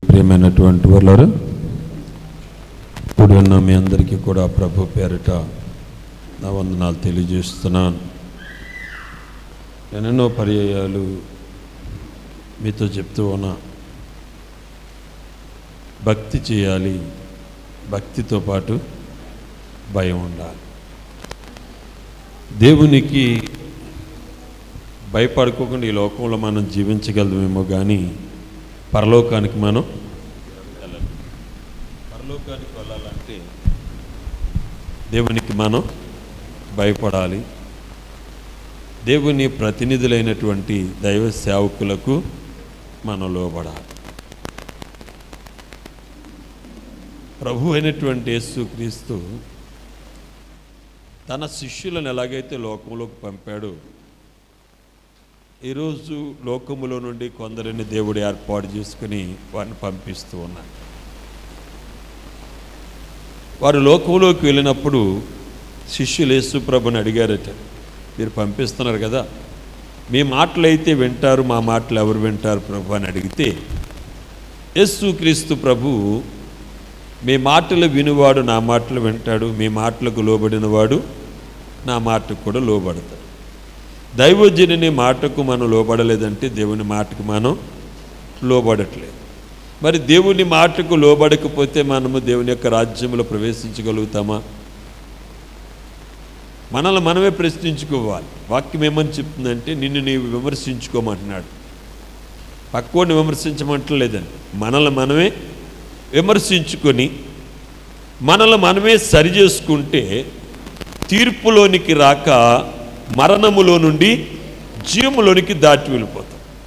ప్రియమైనటువంటి వాళ్ళరు ఇప్పుడు ఉన్న మీ అందరికీ కూడా ప్రభు పేరిట నా వందనాలు తెలియజేస్తున్నాను నేను ఎన్నో పర్యాయాలు మీతో చెప్తూ ఉన్నా భక్తి చేయాలి భక్తితో పాటు భయం ఉండాలి దేవునికి భయపడుకోకుండా ఈ లోకంలో మనం జీవించగలమేమో కానీ పరలోకానికి మనం వెళ్ళలేం. పరలోకానికి వెళ్ళాలంటే దేవునికి మనం భయపడాలి దేవుని ప్రతినిధులైనటువంటి దైవ సేవకులకు మనం లోబడాలి ప్రభు అయినటువంటి యేసుక్రీస్తు తన శిష్యులను ఎలాగైతే లోకంలోకి పంపాడో ఈరోజు లోకములో నుండి కొందరిని దేవుడు ఏర్పాటు చేసుకుని వారిని పంపిస్తూ ఉన్నాడు వారు లోకంలోకి వెళ్ళినప్పుడు శిష్యులు యేసుప్రభుని అడిగారట మీరు పంపిస్తున్నారు కదా మీ మాటలు అయితే వింటారు మా మాటలు ఎవరు వింటారు ప్రభు అని అడిగితే యేసుక్రీస్తు ప్రభు మీ మాటలు వినువాడు నా మాటలు వింటాడు మీ మాటలకు లోబడినవాడు నా మాటకు కూడా లోబడతాడు దైవజనుని మాటకు మనం లోబడలేదంటే దేవుని మాటకు మనం లోబడట్లేదు మరి దేవుని మాటకు లోబడకపోతే మనము దేవుని యొక్క రాజ్యంలో ప్రవేశించగలుగుతామా మనల్ని మనమే ప్రశ్నించుకోవాలి వాక్యం ఏమని చెప్తుందంటే నిన్ను నీవు విమర్శించుకోమంటున్నాడు పక్కోడిని విమర్శించమంటలేదండి మనల్ని మనమే విమర్శించుకొని మనల్ని మనమే సరి చేసుకుంటే తీర్పులోనికి రాక మరణములో నుండి జీవములోనికి దాటి వెళ్ళిపోతాం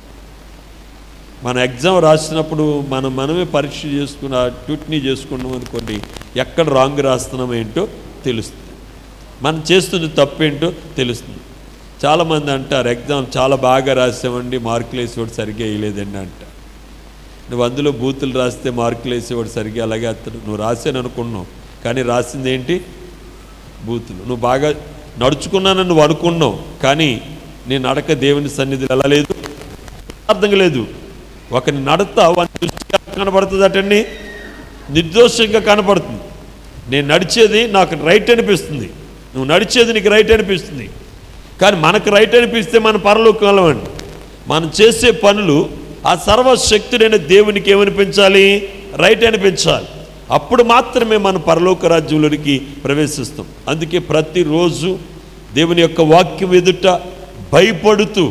మన ఎగ్జామ్ రాసినప్పుడు మనం మనమే పరీక్ష చేసుకున్న ట్యూట్నీ చేసుకున్నాం అనుకోండి ఎక్కడ రాంగ్ రాస్తున్నాం ఏంటో తెలుస్తుంది మనం చేస్తున్న తప్పేంటో తెలుస్తుంది చాలామంది అంటారు ఎగ్జామ్ చాలా బాగా రాసామండి మార్కులు వేసేవాడు సరిగ్గా వేయలేదండి అంటారు నువ్వు అందులో బూతులు రాస్తే మార్కులు వేసేవాడు సరిగ్గా అలాగే అతడు నువ్వు రాసాను అనుకున్నావు కానీ రాసింది ఏంటి బూతులు నువ్వు బాగా నడుచుకున్నానని నువ్వు అనుకున్నావు కానీ నీ నడక దేవుని సన్నిధిలో ఎలా లేదు అర్థం లేదు ఒకని నడత వాని దృష్టిగా కనబడుతుంది అటండి నిర్దోషంగా కనపడుతుంది నేను నడిచేది నాకు రైట్ అనిపిస్తుంది నువ్వు నడిచేది నీకు రైట్ అనిపిస్తుంది కానీ మనకు రైట్ అనిపిస్తే మన పరలోకం వెళ్ళమండి మనం చేసే పనులు ఆ సర్వశక్తుడైన దేవునికి ఏమనిపించాలి రైట్ అనిపించాలి అప్పుడు మాత్రమే మన పరలోక రాజ్యంలోనికి ప్రవేశిస్తాం అందుకే ప్రతిరోజు దేవుని యొక్క వాక్యం ఎదుట భయపడుతూ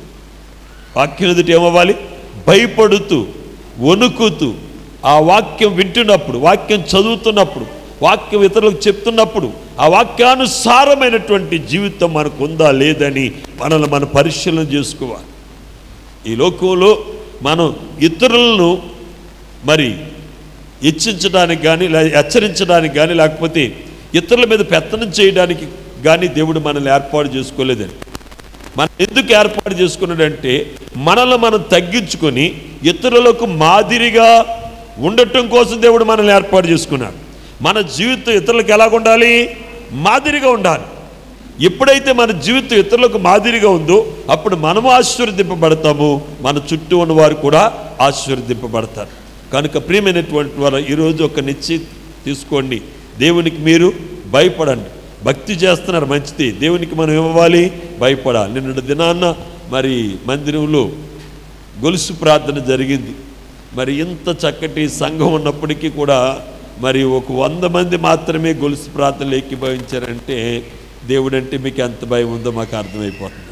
వాక్యం ఎదుట ఏమవ్వాలి భయపడుతూ వణుకుతూ ఆ వాక్యం వింటున్నప్పుడు వాక్యం చదువుతున్నప్పుడు వాక్యం ఇతరులకు చెప్తున్నప్పుడు ఆ వాక్యానుసారమైనటువంటి జీవితం మనకు ఉందా లేదని మనల్ని మనం పరిశీలన చేసుకోవాలి ఈ లోకంలో మనం ఇతరులను మరి హెచ్చించడానికి కానీ లే- హెచ్చరించడానికి కానీ లేకపోతే ఇతరుల మీద పెత్తనం చేయడానికి కానీ దేవుడు మనల్ని ఏర్పాటు చేసుకోలేదండి మనం ఎందుకు ఏర్పాటు చేసుకున్నాడంటే మనల్ని మనం తగ్గించుకొని ఇతరులకు మాదిరిగా ఉండటం కోసం దేవుడు మనల్ని ఏర్పాటు చేసుకున్నాడు మన జీవితం ఇతరులకు ఎలాగ ఉండాలి మాదిరిగా ఉండాలి ఎప్పుడైతే మన జీవితం ఇతరులకు మాదిరిగా ఉందో అప్పుడు మనము ఆశీర్వదింపబడతాము మన చుట్టూ ఉన్న వారు కూడా ఆశీర్వదింపబడతారు కనుక ప్రియమైనటువంటి వారు ఈరోజు ఒక నిశ్చయి తీసుకోండి దేవునికి మీరు భయపడండి భక్తి చేస్తున్నారు మంచిది దేవునికి మనం ఇవ్వాలి భయపడాలి నిన్న దినాన్న మరి మందిరంలో గొలుసు ప్రార్థన జరిగింది మరి ఇంత చక్కటి సంఘం ఉన్నప్పటికీ కూడా మరి ఒక వంద మంది మాత్రమే గొలుసు ప్రార్థనలు ఏకీభవించారంటే దేవుడంటే మీకు ఎంత భయం ఉందో మాకు అర్థమైపోతుంది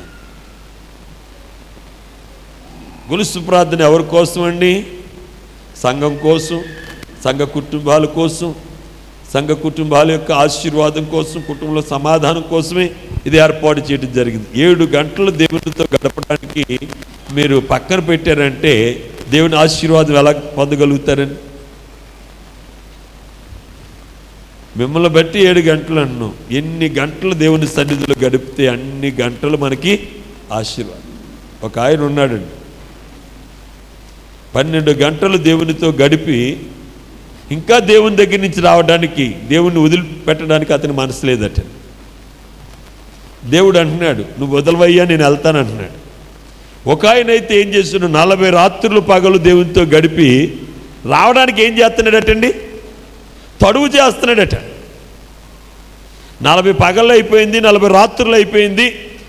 గొలుసు ప్రార్థన ఎవరి కోసం అండి సంఘం కోసం సంఘ కుటుంబాల కోసం సంఘ కుటుంబాల యొక్క ఆశీర్వాదం కోసం కుటుంబంలో సమాధానం కోసమే ఇది ఏర్పాటు చేయడం జరిగింది ఏడు గంటలు దేవునితో గడపడానికి మీరు పక్కన పెట్టారంటే దేవుని ఆశీర్వాదం ఎలా పొందగలుగుతారని మిమ్మల్ని బట్టి ఏడు గంటలు అన్ను ఎన్ని గంటలు దేవుని సన్నిధిలో గడిపితే అన్ని గంటలు మనకి ఆశీర్వాదం ఒక ఆయన ఉన్నాడండి పన్నెండు గంటలు దేవునితో గడిపి ఇంకా దేవుని దగ్గర నుంచి రావడానికి దేవుణ్ణి వదిలిపెట్టడానికి అతని మనసు లేదట దేవుడు అంటున్నాడు నువ్వు వదలవయ్యా నేను వెళ్తాను అంటున్నాడు ఒక ఆయన అయితే ఏం చేస్తున్నాడు నలభై రాత్రులు పగలు దేవునితో గడిపి రావడానికి ఏం చేస్తున్నాడటండి తడువు చేస్తున్నాడట నలభై పగళ్ళు అయిపోయింది నలభై రాత్రులు అయిపోయింది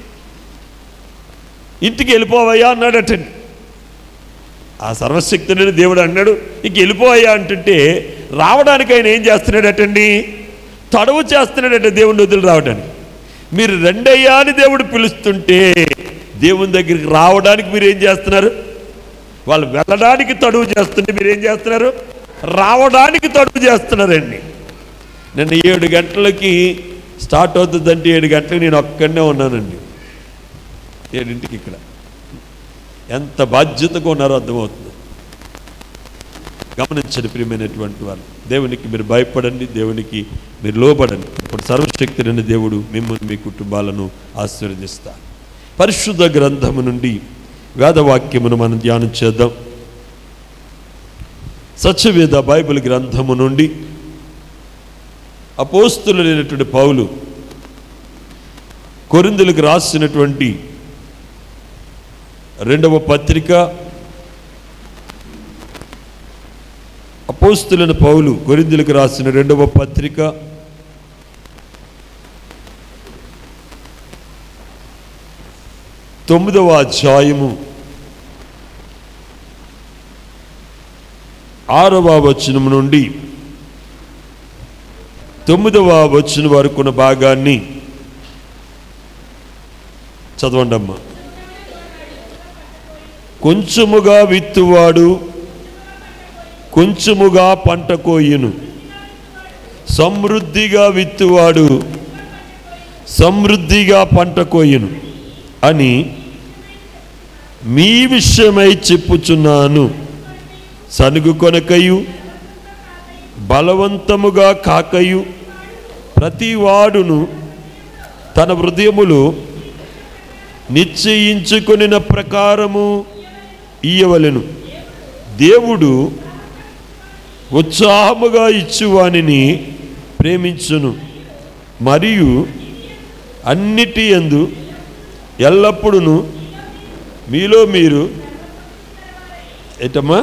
ఇంటికి వెళ్ళిపోవయ్యా అన్నాడటండి ఆ సర్వశక్తుడని దేవుడు అన్నాడు ఇంక వెళ్ళిపోయా అంటుంటే రావడానికి ఆయన ఏం చేస్తున్నాడటండి తడవు చేస్తున్నాడట దేవుని వదిలి రావడానికి మీరు రెండయ్యా అని దేవుడు పిలుస్తుంటే దేవుని దగ్గరికి రావడానికి మీరు ఏం చేస్తున్నారు వాళ్ళు వెళ్ళడానికి తడువు చేస్తుంటే మీరు ఏం చేస్తున్నారు రావడానికి తడువు చేస్తున్నారండి నిన్న ఏడు గంటలకి స్టార్ట్ అవుతుందంటే ఏడు గంటలకు నేను ఒక్కడనే ఉన్నానండి ఏడింటికి ఇక్కడ ఎంత బాధ్యతగా ఉన్నారో అర్థమవుతుంది గమనించండి ప్రియమైనటువంటి వాళ్ళు దేవునికి మీరు భయపడండి దేవునికి మీరు లోబడండి ఇప్పుడు సర్వశక్తుడైన దేవుడు మిమ్మల్ని మీ కుటుంబాలను ఆశీర్వదిస్తారు పరిశుద్ధ గ్రంథము నుండి వేదవాక్యమును మనం ధ్యానం చేద్దాం సత్యవేద బైబిల్ గ్రంథము నుండి అపోస్తులైనటువంటి పౌలు కొరిందులకు రాసినటువంటి రెండవ పత్రిక అపోస్తులైన పౌలు కొరిందులకు రాసిన రెండవ పత్రిక తొమ్మిదవ అధ్యాయము ఆరవ వచనం నుండి తొమ్మిదవ వచనం వరకున్న భాగాన్ని చదవండి అమ్మా కొంచెముగా విత్తువాడు కొంచెముగా పంట కోయును సమృద్ధిగా విత్తువాడు సమృద్ధిగా పంట కోయును అని మీ విషయమై చెప్పుచున్నాను సనుగు కొనకయు బలవంతముగా కాకయు ప్రతివాడును తన హృదయములో నిశ్చయించుకొనిన ప్రకారము ఇయ్యవలెను దేవుడు ఉత్సాహముగా ఇచ్చువానిని ప్రేమించును మరియు అన్నిటి యందు ఎల్లప్పుడూ మీలో మీరు ఏటమ్మా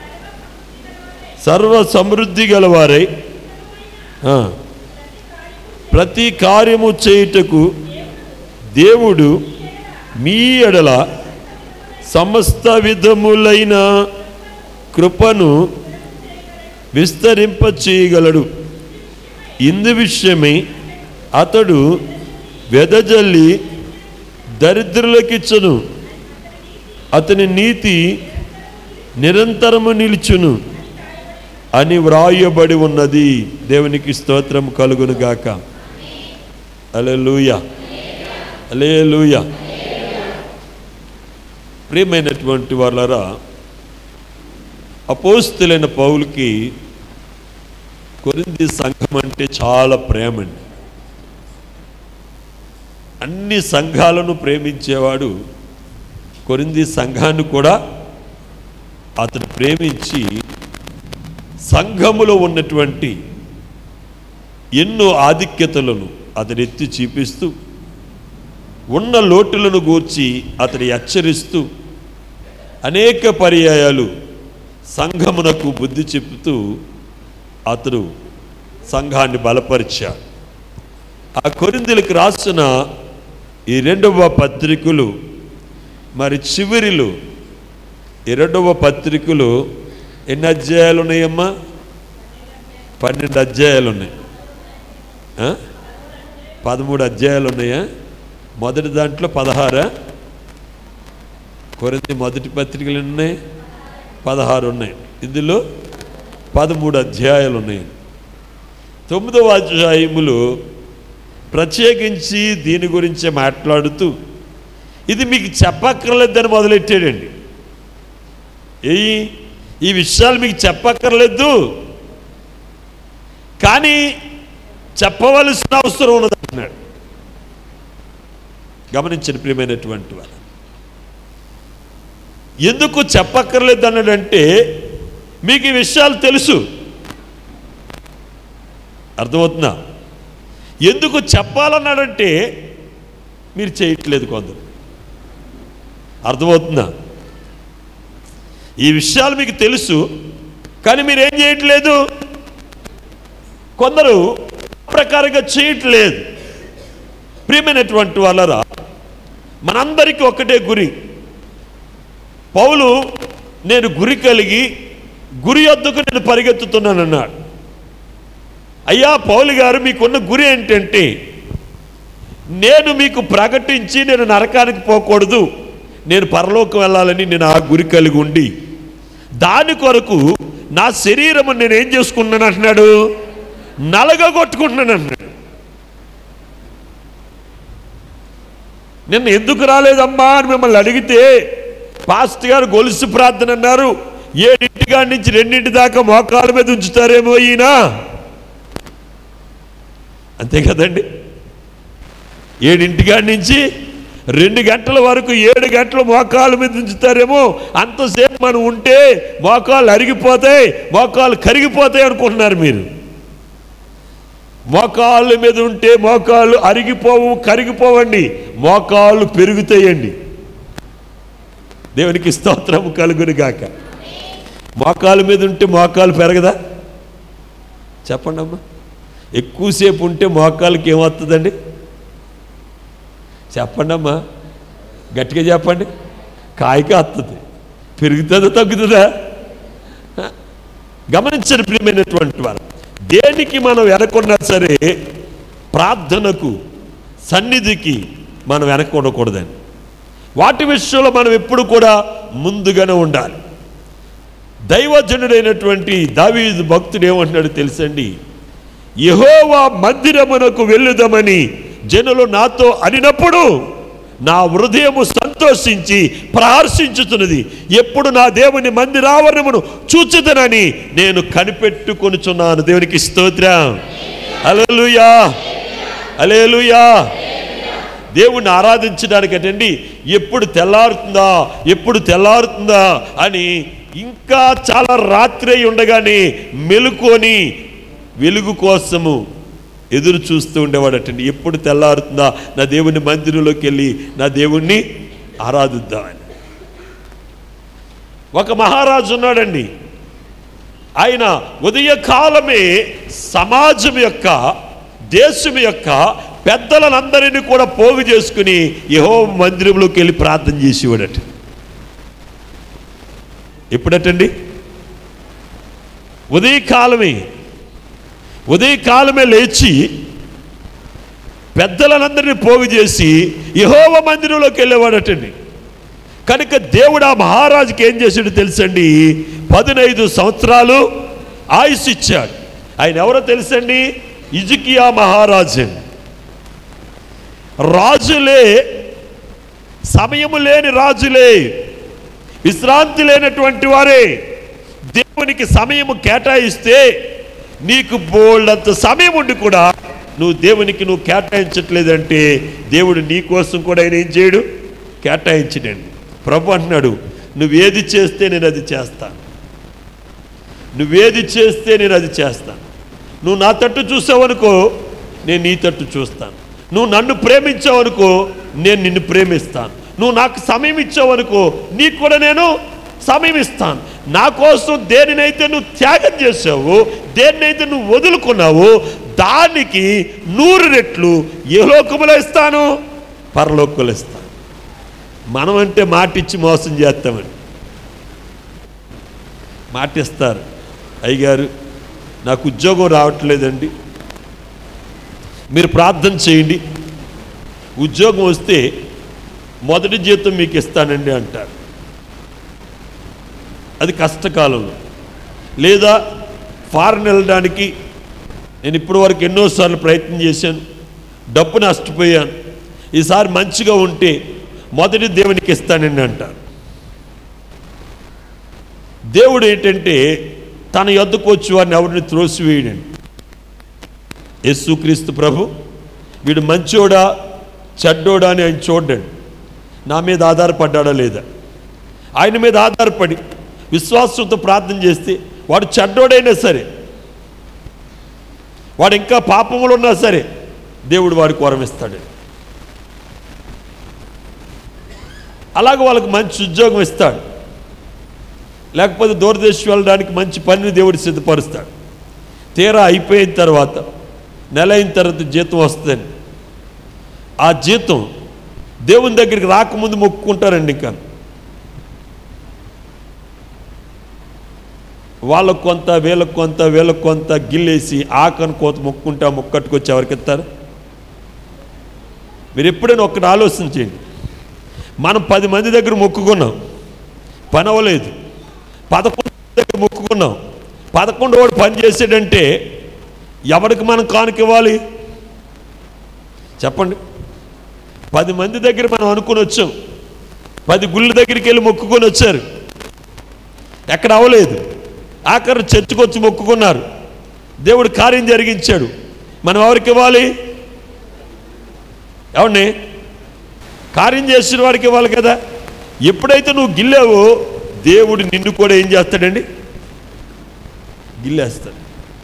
సర్వ సమృద్ధి గలవారై ఆ, ప్రతి కార్యము చేయుటకు దేవుడు మీ ఎడల సమస్త విధములైన కృపను విస్తరింపచేయగలడు ఇందు విషయమై అతడు వెదజల్లి దరిద్రులకిచ్చును అతని నీతి నిరంతరము నిలుచును అని వ్రాయబడి ఉన్నది దేవునికి స్తోత్రం కలుగును గాక అలెలుయ అలేలుయ ప్రియమైనటువంటి వాళ్ళరా అపోస్తులైన పౌలకి కొరింది సంఘం అంటే చాలా ప్రేమ అండి అన్ని సంఘాలను ప్రేమించేవాడు కొరింది సంఘాన్ని కూడా అతను ప్రేమించి సంఘములో ఉన్నటువంటి ఎన్నో ఆధిక్యతలను అతను ఎత్తి చూపిస్తూ ఉన్న లోటులను గూర్చి అతని హెచ్చరిస్తూ అనేక పర్యాయాలు సంఘమునకు బుద్ధి చెప్తూ అతడు సంఘాన్ని బలపరిచాడు ఆ కొరిందులకు రాసిన ఈ రెండవ పత్రికలు మరి చివరిలో ఈ రెండవ పత్రికలు ఎన్ని అధ్యాయాలు ఉన్నాయమ్మా పన్నెండు అధ్యాయాలు ఉన్నాయి ఆ? పదమూడు అధ్యాయాలు ఉన్నాయా మొదటి దాంట్లో పదహారా కొరింది మొదటి పత్రికలు ఎన్ని ఉన్నాయి పదహారు ఉన్నాయి ఇందులో పదమూడు అధ్యాయాలు ఉన్నాయి తొమ్మిదవ అధ్యాయములు ప్రత్యేకించి దీని గురించే మాట్లాడుతూ ఇది మీకు చెప్పక్కర్లేదని మొదలెట్టాడండి ఏ ఈ విషయాలు మీకు చెప్పక్కర్లేదు కానీ చెప్పవలసిన అవసరం ఉన్నది అంటున్నాడు గమనించిన ప్రియమైనటువంటి వారు ఎందుకు చెప్పక్కర్లేదు అన్నాడంటే మీకు ఈ విషయాలు తెలుసు అర్థమవుతుందా ఎందుకు చెప్పాలన్నాడంటే మీరు చేయట్లేదు కొందరు అర్థమవుతుందా ఈ విషయాలు మీకు తెలుసు కానీ మీరు ఏం చేయట్లేదు కొందరు ఆ ప్రకారంగా చేయట్లేదు ప్రియమైనటువంటి వాళ్ళరా మనందరికీ ఒకటే గురి పౌలు నేను గురి కలిగి గురి వద్దకు నేను పరిగెత్తుతున్నాను అన్నాడు అయ్యా పౌలు గారు మీకున్న గురి ఏంటంటే నేను మీకు ప్రకటించి నేను నరకానికి పోకూడదు నేను పరలోకం వెళ్ళాలని నేను ఆ గురి కలిగి ఉండి దాని కొరకు నా శరీరము నేను ఏం చేసుకున్నాను అంటున్నాడు నలగగొట్టుకుంటున్నాను అంటున్నాడు నిన్న ఎందుకు రాలేదమ్మా అని మిమ్మల్ని అడిగితే పాస్ట్ గారు గొలుసు ప్రార్థన అన్నారు ఏడింటి కాడి నుంచి రెండింటి దాకా మోకాల మీద ఉంచుతారేమో ఈయన అంతే కదండి ఏడింటి కాడి నుంచి రెండు గంటల వరకు ఏడు గంటలు మోకాల మీద ఉంచుతారేమో అంతసేపు మనం ఉంటే మోకాళ్ళు అరిగిపోతాయి మోకాళ్ళు కరిగిపోతాయి అనుకుంటున్నారు మీరు మోకాళ్ళ మీద ఉంటే మోకాళ్ళు అరిగిపోవు కరిగిపోవండి మోకాళ్ళు పెరుగుతాయండి దేవునికి స్తోత్రం కలుగును గాక మోకాళ్ళ మీద ఉంటే మోకాలు పెరగదా చెప్పండి అమ్మా ఎక్కువసేపు ఉంటే మోకాళ్ళకి ఏమవుతుందండి చెప్పండి అమ్మా గట్టిగా చెప్పండి కాయకి వస్తుంది పెరుగుతుందా తగ్గుతుందా గమనించండి ప్రియమైనటువంటి వారు దేనికి మనం వెనకున్నా సరే ప్రార్థనకు సన్నిధికి మనం వెనక ఉండకూడదండి వాటి విషయంలో మనం ఎప్పుడు కూడా ముందుగానే ఉండాలి దైవజనుడైనటువంటి దావీదు భక్తుడు ఏమంటున్నాడు తెలుసండి యహోవా మందిరమునకు వెళ్ళుదామని జనులు నాతో అనినప్పుడు నా హృదయము సంతోషించి ప్రహర్షించుతున్నది ఎప్పుడు నా దేవుని మందిరావరణమును చూచుదనని నేను కనిపెట్టుకొనుచున్నాను దేవునికి స్తోత్రం అలలుయా అలేలుయా దేవుణ్ణి ఆరాధించడానికటండి ఎప్పుడు తెల్లారుతుందా ఎప్పుడు తెల్లారుతుందా అని ఇంకా చాలా రాత్రి అయి ఉండగానే మెలుకొని వెలుగు కోసము ఎదురు చూస్తూ ఉండేవాడటండి ఎప్పుడు తెల్లారుతుందా నా దేవుని మందిరంలోకి వెళ్ళి నా దేవుణ్ణి ఆరాధిద్దామని ఒక మహారాజు ఉన్నాడండి ఆయన ఉదయకాలమే సమాజం యొక్క దేశం యొక్క పెద్దలందరినీ కూడా పోగు చేసుకుని యహో మందిరంలోకి వెళ్ళి ప్రార్థన చేసేవాడట ఎప్పుడటండి ఉదయకాలమే ఉదయకాలమే లేచి పెద్దలందరినీ పోగు చేసి యహోవ మందిరంలోకి వెళ్ళేవాడటండి కనుక దేవుడు ఆ మహారాజుకి ఏం చేశాడు తెలుసండి పదినైదు సంవత్సరాలు ఆయుష్ ఇచ్చాడు ఆయన ఎవరో తెలుసండి ఇజికియా మహారాజు అండి రాజులే సమయము లేని రాజులే విశ్రాంతి లేనటువంటి వారే దేవునికి సమయము కేటాయిస్తే నీకు బోల్డంత సమయం ఉండి కూడా నువ్వు దేవునికి నువ్వు కేటాయించట్లేదంటే దేవుడు నీ కోసం కూడా ఆయన ఏం చేయడు కేటాయించడండి ప్రభు అంటున్నాడు నువ్వేది చేస్తే నేను అది చేస్తాను నువ్వేది చేస్తే నేను అది చేస్తాను నువ్వు నా తట్టు చూసావనుకో నేను నీ తట్టు చూస్తాను నువ్వు నన్ను ప్రేమించావనుకో నేను నిన్ను ప్రేమిస్తాను నువ్వు నాకు సమయం ఇచ్చావనుకో నీకు కూడా నేను సమయం ఇస్తాను నా కోసం దేనినైతే నువ్వు త్యాగం చేసావు దేన్నైతే నువ్వు వదులుకున్నావు దానికి నూరు రెట్లు ఏ లోకములో ఇస్తాను పరలోకములో ఇస్తాను మనం అంటే మాటిచ్చి మోసం చేస్తామని మాటిస్తారు అయ్యగారు నాకు ఉద్యోగం రావట్లేదండి మీరు ప్రార్థన చేయండి ఉద్యోగం వస్తే మొదటి జీతం మీకు ఇస్తానండి అంటారు అది కష్టకాలంలో లేదా ఫారెన్ వెళ్ళడానికి నేను ఇప్పటి వరకు ఎన్నోసార్లు ప్రయత్నం చేశాను డబ్బు నష్టపోయాను ఈసారి మంచిగా ఉంటే మొదటి దేవునికి ఇస్తానండి అంటారు దేవుడు ఏంటంటే తన యొద్దకు వచ్చి వారిని ఎవరిని త్రోసివేయడండి యేసుక్రీస్తు ప్రభు వీడు మంచోడా చెడ్డోడా అని ఆయన చూడండి నా మీద ఆధారపడ్డాడా లేదా ఆయన మీద ఆధారపడి విశ్వాసంతో ప్రార్థన చేస్తే వాడు చెడ్డోడైనా సరే వాడు ఇంకా పాపములు ఉన్నా సరే దేవుడు వాడికి వరమిస్తాడు అలాగ వాళ్ళకి మంచి ఉద్యోగం ఇస్తాడు లేకపోతే దూరదేశం వెళ్ళడానికి మంచి పనిని దేవుడు సిద్ధపరుస్తాడు తీరా అయిపోయిన తర్వాత నెల అయిన తర్వాత జీతం వస్తుందండి ఆ జీతం దేవుని దగ్గరికి రాకముందు మొక్కుకుంటారండి ఇంకా వాళ్ళకు కొంత వీళ్ళకు కొంత వీళ్ళకు కొంత గిల్లేసి ఆకను కోత మొక్కుంటా మొక్కట్టుకొచ్చి ఎవరికి ఇస్తారు మీరు ఎప్పుడైనా ఒక్కటి ఆలోచించండి మనం పది మంది దగ్గర మొక్కుకున్నాం పని అవ్వలేదు పదకొండు మంది దగ్గర మొక్కుకున్నాం పదకొండు వాడు పని చేసాడంటే ఎవరికి మనం కానుక ఇవ్వాలి చెప్పండి పది మంది దగ్గర మనం అనుకుని వచ్చాం పది గుళ్ళ దగ్గరికి వెళ్ళి మొక్కుకొని వచ్చారు ఎక్కడ అవ్వలేదు ఆఖరి చర్చకు వచ్చి మొక్కుకున్నారు దేవుడు కార్యం జరిగించాడు మనం ఎవరికి ఇవ్వాలి ఏమండి కార్యం చేసిన వాడికి ఇవ్వాలి కదా ఎప్పుడైతే నువ్వు గిల్లావో దేవుడు నిన్ను కూడా ఏం చేస్తాడండి గిల్లేస్తాడు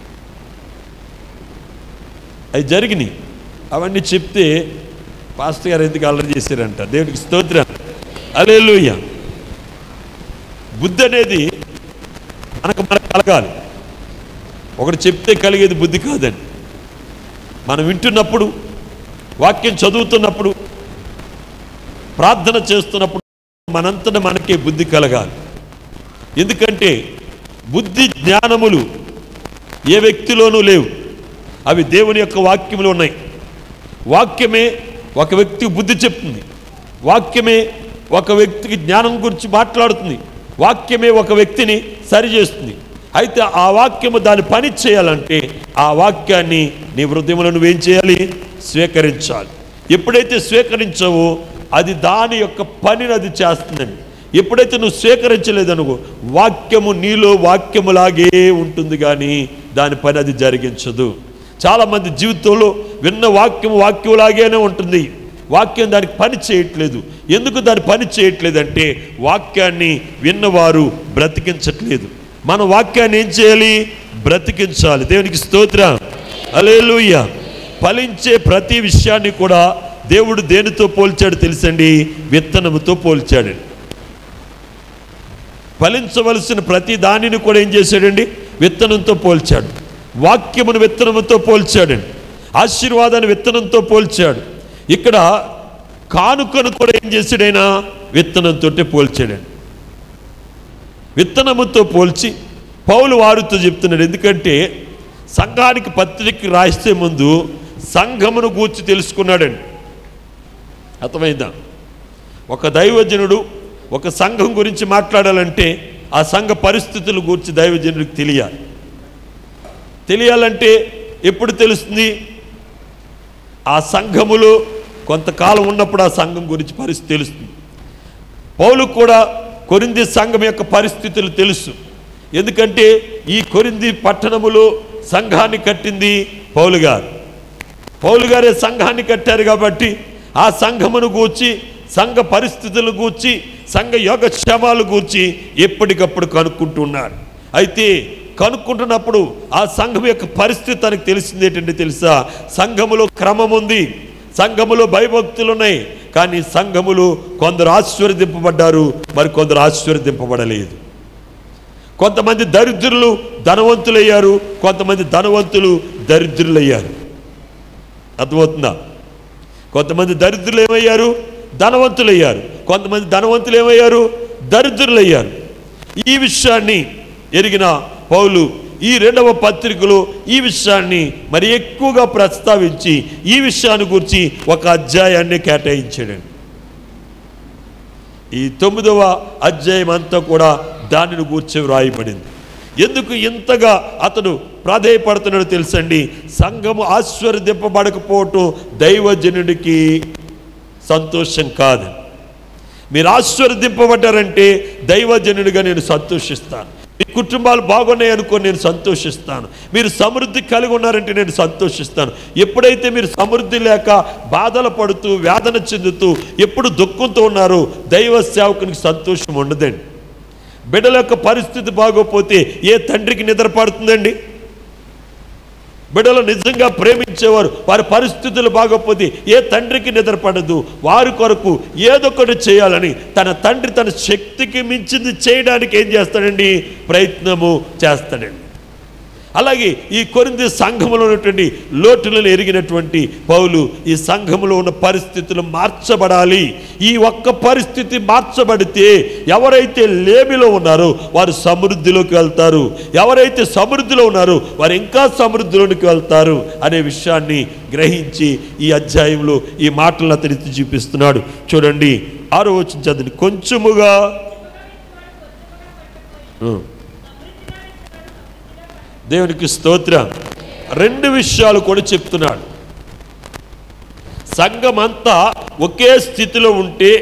అవి జరిగినాయి అవన్నీ చెప్తే పాస్టర్ గారు ఎందుకు అల్లరి చేశారంట దేవుడికి స్తోత్రం అలేలుయ్య బుద్ధి అనేది మనకు మనకు కలగాలి ఒకటి చెప్తే కలిగేది బుద్ధి కాదండి మనం వింటున్నప్పుడు వాక్యం చదువుతున్నప్పుడు ప్రార్థన చేస్తున్నప్పుడు మనంతట మనకే బుద్ధి కలగాలి ఎందుకంటే బుద్ధి జ్ఞానములు ఏ వ్యక్తిలోనూ లేవు అవి దేవుని యొక్క వాక్యములు ఉన్నాయి వాక్యమే ఒక వ్యక్తికి బుద్ధి చెప్తుంది వాక్యమే ఒక వ్యక్తికి జ్ఞానం గురించి మాట్లాడుతుంది వాక్యమే ఒక వ్యక్తిని సరిచేస్తుంది అయితే ఆ వాక్యము దాని పని చేయాలంటే ఆ వాక్యాన్ని నీ హృదయంలో నువ్వేం చేయాలి స్వీకరించాలి ఎప్పుడైతే స్వీకరించావో అది దాని యొక్క పనిని అది చేస్తుందండి ఎప్పుడైతే నువ్వు స్వీకరించలేదనుకో వాక్యము నీలో వాక్యములాగే ఉంటుంది కానీ దాని పని అది జరిగించదు చాలామంది జీవితంలో విన్న వాక్యం వాక్యంలాగానే ఉంటుంది వాక్యం దానికి పని చేయట్లేదు ఎందుకు దాని పని చేయట్లేదంటే వాక్యాన్ని విన్నవారు బ్రతికించట్లేదు మన వాక్యాన్ని ఏం చేయాలి బ్రతికించాలి దేవునికి స్తోత్రం అలేలుయ్య ఫలించే ప్రతి విషయాన్ని కూడా దేవుడు దేనితో పోల్చాడు తెలుసండి విత్తనముతో పోల్చాడు ఫలించవలసిన ప్రతి దానిని కూడా ఏం చేశాడండి విత్తనంతో పోల్చాడు వాక్యమును విత్తనముతో పోల్చాడండి ఆశీర్వాదాన్ని విత్తనంతో పోల్చాడు ఇక్కడ కానుకను కూడా ఏం చేశాడైనా విత్తనంతో పోల్చాడండి విత్తనముతో పోల్చి పౌలు వారితో చెప్తున్నాడు ఎందుకంటే సంఘానికి పత్రిక రాస్తే ముందు సంఘమును గూర్చి తెలుసుకున్నాడండి అర్థమైందా ఒక దైవజనుడు ఒక సంఘం గురించి మాట్లాడాలంటే ఆ సంఘ పరిస్థితుల గురించి దైవజనుడికి తెలియాలి తెలియాలంటే ఎప్పుడు తెలుస్తుంది ఆ సంఘములో కొంతకాలం ఉన్నప్పుడు ఆ సంఘం గురించి పరిస్థితి తెలుస్తుంది పౌలు కూడా కొరింది సంఘం యొక్క పరిస్థితులు తెలుసు ఎందుకంటే ఈ కొరింది పట్టణములో సంఘాన్ని కట్టింది పౌలు గారు పౌలు గారే సంఘాన్ని కట్టారు కాబట్టి ఆ సంఘమును గూర్చి సంఘ పరిస్థితులు గూర్చి సంఘ యోగక్షేమాలు గూర్చి ఎప్పటికప్పుడు కనుక్కుంటున్నాడు అయితే కనుక్కుంటున్నప్పుడు ఆ సంఘం యొక్క పరిస్థితి తనకు తెలిసింది ఏంటంటే తెలుసా సంఘములో క్రమం ఉంది సంఘములో భయభక్తులు ఉన్నాయి కానీ సంఘములు కొందరు ఆశీర్వదింపబడ్డారు మరి కొందరు ఆశీర్వదింపబడలేదు కొంతమంది దరిద్రులు ధనవంతులయ్యారు కొంతమంది ధనవంతులు దరిద్రులయ్యారు అర్థమవుతుందా కొంతమంది దరిద్రులు ఏమయ్యారు ధనవంతులయ్యారు కొంతమంది ధనవంతులు ఏమయ్యారు దరిద్రులయ్యారు ఈ విషయాన్ని ఎరిగిన పౌలు ఈ రెండవ పత్రికలో ఈ విషయాన్ని మరి ఎక్కువగా ప్రస్తావించి ఈ విషయాన్ని గురించి ఒక అధ్యాయాన్ని కేటాయించాడండి ఈ తొమ్మిదవ అధ్యాయం అంతా కూడా దానిని గూర్చి వ్రాయబడింది ఎందుకు ఇంతగా అతడు ప్రాధేయపడుతున్నాడో తెలుసండి సంఘము ఆశీర్వదింపబడకపోవటం దైవజనుడికి సంతోషం కాదు మీరు ఆశీర్వదింపబడ్డారంటే దైవజనుడిగా నేను సంతోషిస్తాను మీ కుటుంబాలు బాగున్నాయి అనుకో నేను సంతోషిస్తాను మీరు సమృద్ధి కలిగి ఉన్నారంటే నేను సంతోషిస్తాను ఎప్పుడైతే మీరు సమృద్ధి లేక బాధలు పడుతూ వేదన చెందుతూ ఎప్పుడు దుఃఖంతో ఉన్నారో దైవ సేవకునికి సంతోషం ఉండదండి బిడ్డల యొక్క పరిస్థితి బాగోపోతే ఏ తండ్రికి నిద్ర పడుతుందండి బిడ్డలు నిజంగా ప్రేమించేవారు వారి పరిస్థితులు బాగోకపోతే ఏ తండ్రికి నిద్రపడదు వారి కొరకు ఏదొకటి చేయాలని తన తండ్రి తన శక్తికి మించింది చేయడానికి ఏం చేస్తాడండి ప్రయత్నము చేస్తాడండి అలాగే ఈ కొరింది సంఘములో ఉన్నటువంటి లోటులను ఎరిగినటువంటి పౌలు ఈ సంఘములో ఉన్న పరిస్థితులు మార్చబడాలి ఈ ఒక్క పరిస్థితి మార్చబడితే ఎవరైతే లేమిలో ఉన్నారో వారు సమృద్ధిలోకి వెళ్తారు ఎవరైతే సమృద్ధిలో ఉన్నారో వారు ఇంకా సమృద్ధిలోనికి వెళ్తారు అనే విషయాన్ని గ్రహించి ఈ అధ్యాయంలో ఈ మాటలను అతనికి చూపిస్తున్నాడు చూడండి ఆరో వచ్చిన చదివి కొంచెముగా ఉం. దేవునికి స్తోత్రం రెండు విషయాలు కూడా చెప్తున్నాడు సంఘమంతా ఒకే స్థితిలో ఉంటే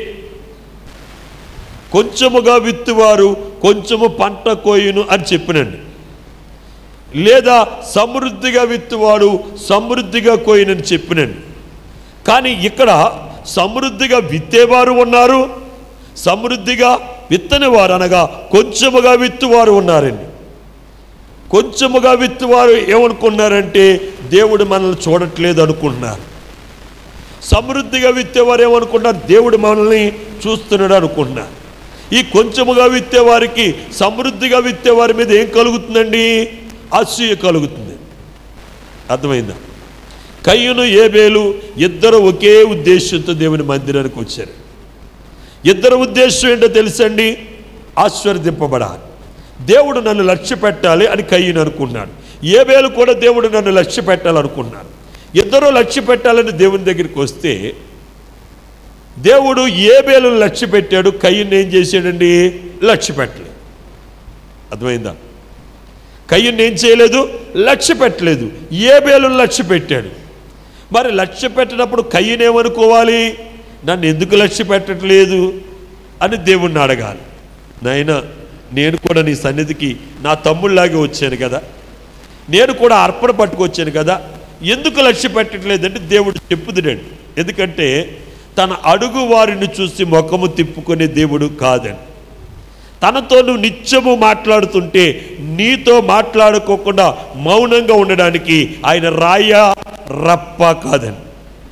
కొంచెముగా విత్తువారు కొంచెము పంట కోయును అని చెప్పినండి లేదా సమృద్ధిగా విత్తువాడు సమృద్ధిగా కోయినని చెప్పినండి కానీ ఇక్కడ సమృద్ధిగా విత్తేవారు ఉన్నారు సమృద్ధిగా విత్తని వారు అనగా కొంచెముగా విత్తువారు ఉన్నారండి కొంచెముగా విత్తువారు ఏమనుకున్నారంటే దేవుడు మనల్ని చూడట్లేదు అనుకుంటున్నారు సమృద్ధిగా విత్తేవారు ఏమనుకుంటున్నారు దేవుడు మనల్ని చూస్తున్నాడు అనుకుంటున్నారు ఈ కొంచెముగా విత్తేవారికి సమృద్ధిగా విత్తేవారి మీద ఏం కలుగుతుందండి అసూయ కలుగుతుంది అర్థమైందా కయ్యును ఏబేలు ఇద్దరు ఒకే ఉద్దేశంతో దేవుని మందిరానికి వచ్చారు ఇద్దరు ఉద్దేశం ఏంటో తెలుసండి ఆశీర్వదింపబడాలి దేవుడు నన్ను లక్ష్య పెట్టాలి అని కయ్యను అనుకున్నాడు ఏబేలు కూడా దేవుడు నన్ను లక్ష్య పెట్టాలనుకున్నాడు ఇద్దరు లక్ష్య పెట్టాలని దేవుని దగ్గరికి వస్తే దేవుడు ఏబేలును లక్ష్య పెట్టాడు కయ్యను ఏం చేశాడండి లక్ష్య పెట్టలేదు అర్థమైందా కయ్యను ఏం చేయలేదు లక్ష్య పెట్టలేదు ఏబేలును లక్ష్య పెట్టాడు మరి లక్ష్య పెట్టినప్పుడు కయ్యనేమనుకోవాలి నన్ను ఎందుకు లక్ష్య పెట్టట్లేదు అని దేవుణ్ణి అడగాలి నాయన నేను కూడా నీ సన్నిధికి నా తమ్ముళ్ళలాగే వచ్చాను కదా నేను కూడా అర్పణ పట్టుకొచ్చాను కదా ఎందుకు లక్ష్య పెట్టట్లేదంటే దేవుడు చెప్పుదుడండి ఎందుకంటే తన అడుగు వారిని చూసి ముఖము తిప్పుకునే దేవుడు కాదండి తనతో నువ్వు నిత్యము మాట్లాడుతుంటే నీతో మాట్లాడుకోకుండా మౌనంగా ఉండడానికి ఆయన రాయ రప్ప కాదండి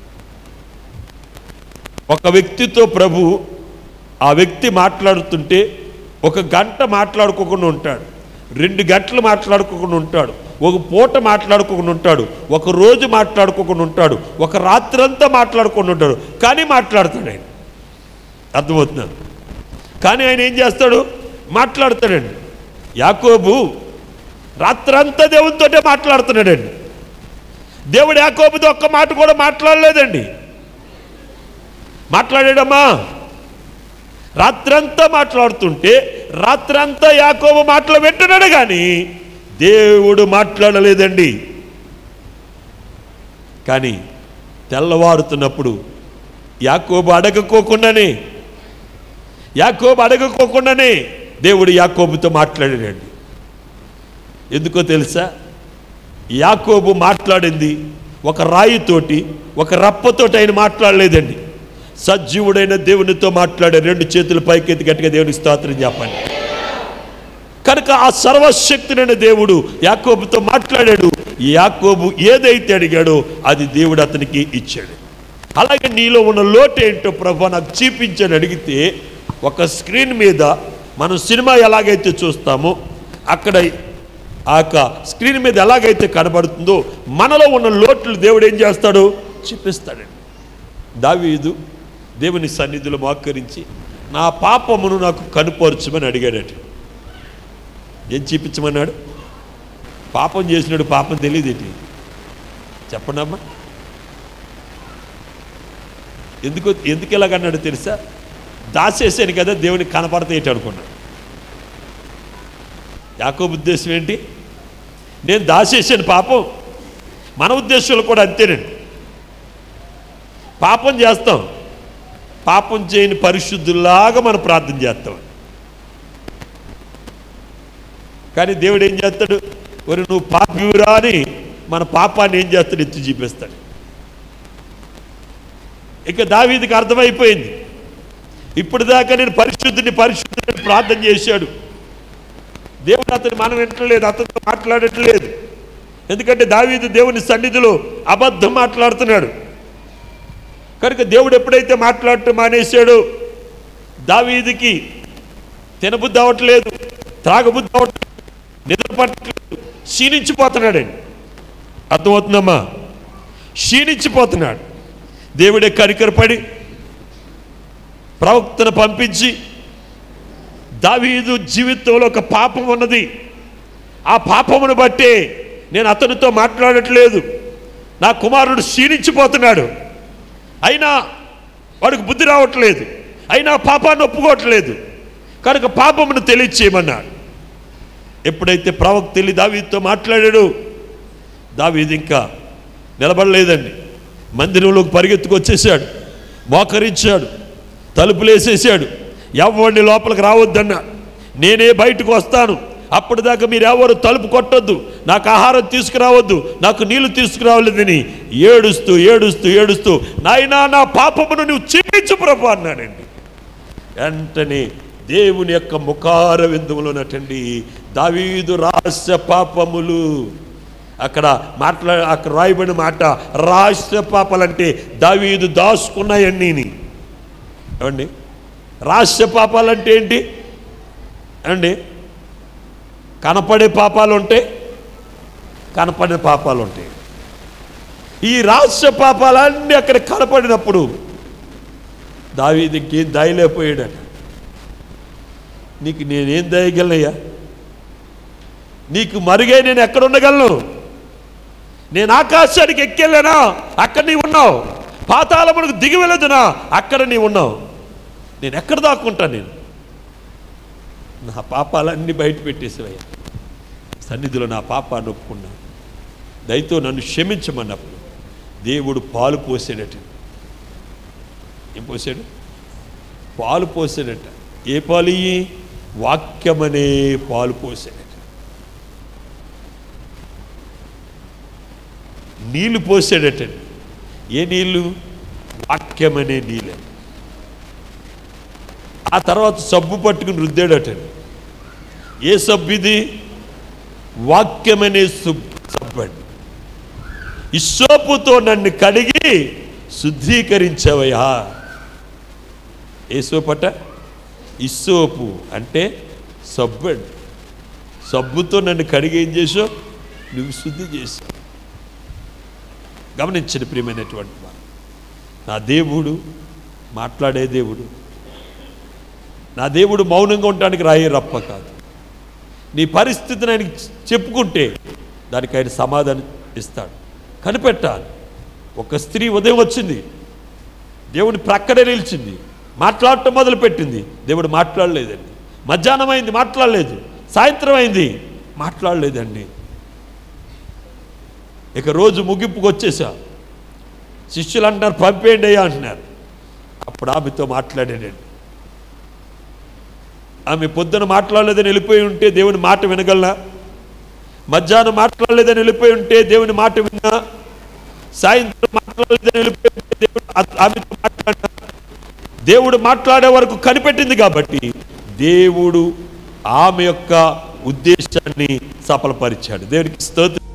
ఒక వ్యక్తితో ప్రభు ఆ వ్యక్తి మాట్లాడుతుంటే ఒక గంట మాట్లాడుకోకుండా ఉంటాడు రెండు గంటలు మాట్లాడుకోకుండా ఉంటాడు ఒక పూట మాట్లాడుకోకుండా ఉంటాడు ఒక రోజు మాట్లాడుకోకుండా ఉంటాడు ఒక రాత్రంతా మాట్లాడుకుండా ఉంటాడు కానీ మాట్లాడతాడు ఆయన అర్థమవుతున్నాను కానీ ఆయన ఏం చేస్తాడు మాట్లాడతాడండి యాకోబు రాత్రంతా దేవునితోటే మాట్లాడుతున్నాడండి దేవుడు యాకోబుతో ఒక్క మాట కూడా మాట్లాడలేదండి మాట్లాడాడమ్మా రాత్రంతా మాట్లాడుతుంటే రాత్రంతా యాకోబు మాటలు వింటున్నాడు కానీ దేవుడు మాట్లాడలేదండి కానీ తెల్లవారుతున్నప్పుడు యాకోబు అడగకోకుండానే యాకోబు అడగకోకుండానే దేవుడు యాకోబుతో మాట్లాడాడండి ఎందుకో తెలుసా యాకోబు మాట్లాడింది ఒక రాయితోటి ఒక రప్పతోటి ఆయన మాట్లాడలేదండి సజీవుడైన దేవునితో మాట్లాడే రెండు చేతులు పైకెత్తి గట్టిగా దేవునికి స్తోత్రం చెప్పండి కనుక ఆ సర్వశక్తుడైన దేవుడు యాకోబుతో మాట్లాడాడు యాకోబు ఏదైతే అడిగాడో అది దేవుడు అతనికి ఇచ్చాడు అలాగే నీలో ఉన్న లోటు ఏంటో ప్రభు నాకు చూపించని అడిగితే ఒక స్క్రీన్ మీద మనం సినిమా ఎలాగైతే చూస్తామో అక్కడ ఆ యొక్క స్క్రీన్ మీద ఎలాగైతే కనబడుతుందో మనలో ఉన్న లోట్లు దేవుడు ఏం చేస్తాడు చూపిస్తాడండి దావీదు దేవుని సన్నిధిలో మోకరించి నా పాపమును నాకు కనుపరచమని అడిగాడట ఏం చూపించమన్నాడు పాపం చేసినాడు పాపం తెలియదేంటి చెప్పండమ్మా ఎందుకు ఎందుకు ఎలాగన్నాడు తెలుసా దాచేసాను కదా దేవునికి కనపడతాయి అనుకున్నాడు యాకోబు ఉద్దేశం ఏంటి నేను దాచేసాను పాపం మన ఉద్దేశాలు కూడా అంతేనండి పాపం చేస్తాం పాపం చేయని పరిశుద్ధుల్లాగా మనం ప్రార్థన చేస్తాం కానీ దేవుడు ఏం చేస్తాడు ఒరి నువ్వు పాపివురా అని మన పాపాన్ని ఏం చేస్తాడు ఎత్తి చూపిస్తాడు ఇక దావీదికి అర్థమైపోయింది ఇప్పుడు దాకా నేను పరిశుద్ధిని పరిశుద్ధిని ప్రార్థన చేశాడు దేవుడు అతను మనం వింటలేదు అతనితో మాట్లాడట్లేదు ఎందుకంటే దావీదు దేవుని సన్నిధిలో అబద్ధం మాట్లాడుతున్నాడు కనుక దేవుడు ఎప్పుడైతే మాట్లాడటం మానేశాడో దావీదికి తినబుద్ధి అవ్వట్లేదు త్రాగబుద్ధి అవ్వట్లేదు నిద్ర పట్టట్లేదు క్షీణించిపోతున్నాడండి అర్థమవుతుందమ్మా క్షీణించిపోతున్నాడు దేవుడే కరికరపడి ప్రవక్తను పంపించి దావీదు జీవితంలో ఒక పాపం ఉన్నది ఆ పాపమును బట్టే నేను అతనితో మాట్లాడట్లేదు నా కుమారుడు క్షీణించిపోతున్నాడు అయినా వాడికి బుద్ధి రావట్లేదు అయినా పాపాన్ని ఒప్పుకోవట్లేదు కనుక పాపమును తెలియచేయమన్నాడు ఎప్పుడైతే ప్రవక్త వెళ్ళి దావీదుతో మాట్లాడాడు దావీదు ఇంకా నిలబడలేదండి మందిరంలోకి పరిగెత్తుకు వచ్చేసాడు మోకరించాడు తలుపులేసేసాడు ఎవరిని లోపలికి రావద్దన్నాడు నేనే బయటకు వస్తాను అప్పటిదాకా మీరు ఎవరు తలుపు కొట్టొద్దు నాకు ఆహారం తీసుకురావద్దు నాకు నీళ్లు తీసుకురావలేదని ఏడుస్తూ ఏడుస్తూ ఏడుస్తూ నాయనా నా పాపమును నువ్వు క్షమించు ప్రభు అన్నాడండి వెంటనే దేవుని యొక్క ముఖార విందుములోనటండి దావీదు రహస్య పాపములు అక్కడ మాట్లా అక్కడ రాయబడిన మాట రహస్య పాపాలంటే దావీదు దాచుకున్నాయన్నీ ఏమండి రహస్య పాపాలంటే ఏంటి అండి కనపడే పాపాలు ఉంటాయి కనపడే పాపాలు ఉంటాయి ఈ రహస్య పాపాలన్నీ అక్కడ కనపడినప్పుడు దావీదికి దయలేకపోయాడట నీకు నేనేం దయగలనయ్యా నీకు మరుగే నేను ఎక్కడ ఉండగలను నేను ఆకాశానికి ఎక్కెళ్ళనా అక్కడ నీ ఉన్నావు పాతాళమునకు దిగి వెళ్ళదునా అక్కడ నీ ఉన్నావు నేను ఎక్కడ దాక్కుంటా నేను నా పాపాలన్నీ బయట పెట్టేసేవయ్యా సన్నిధిలో నా పాపాన్ని ఒప్పుకున్నా దయతో నన్ను క్షమించమన్నప్పుడు దేవుడు పాలు పోసాడట ఏం పోసాడు పాలు పోసాడట ఏ పాలు ఇయ్యి వాక్యమనే పాలు పోసాడట నీళ్లు పోసాడట ఏ నీళ్లు వాక్యమనే నీళ్ళే ఆ తర్వాత సబ్బు పట్టుకుని రుద్దాడట ఏ సబ్బు ఇది వాక్యమనే సుబ్- సబ్బు అండి ఇస్సోపుతో నన్ను కడిగి శుద్ధీకరించవయ్యా ఏ సోపట ఇస్సోపు అంటే సబ్బు అండి సబ్బుతో నన్ను కడిగి ఏం చేసావు నువ్వు శుద్ధి చేసావు గమనించండి ప్రియమైనటువంటి వారు నా దేవుడు మాట్లాడే దేవుడు నా దేవుడు మౌనంగా ఉండడానికి రాయే రప్ప కాదు నీ పరిస్థితిని ఆయనకి చెప్పుకుంటే దానికి ఆయన సమాధానం ఇస్తాడు కనిపెట్టాలి ఒక స్త్రీ ఉదయం వచ్చింది దేవుని ప్రక్కనే నిలిచింది మాట్లాడటం మొదలుపెట్టింది దేవుడు మాట్లాడలేదండి మధ్యాహ్నం అయింది మాట్లాడలేదు సాయంత్రం అయింది మాట్లాడలేదండి ఇక రోజు ముగింపుకు వచ్చేసా శిష్యులు అంటున్నారు పంపేయండి అయ్యా అంటున్నారు అప్పుడు ఆమెతో మాట్లాడాడండి ఆమె పొద్దున మాట్లాడలేదని వెళ్ళిపోయి ఉంటే దేవుని మాట వినగలనా మధ్యాహ్నం మాట్లాడలేదని వెళ్ళిపోయి ఉంటే దేవుని మాట విన్నా సాయంత్రం మాట్లాడలేదని వెళ్ళిపోయి ఉంటే దేవుడు ఆ- ఆమెతో మాట్లాడినా దేవుడు మాట్లాడే వరకు కనిపెట్టింది కాబట్టి దేవుడు ఆమె యొక్క ఉద్దేశాన్ని సఫలపరిచాడు దేవునికి స్తోత్రం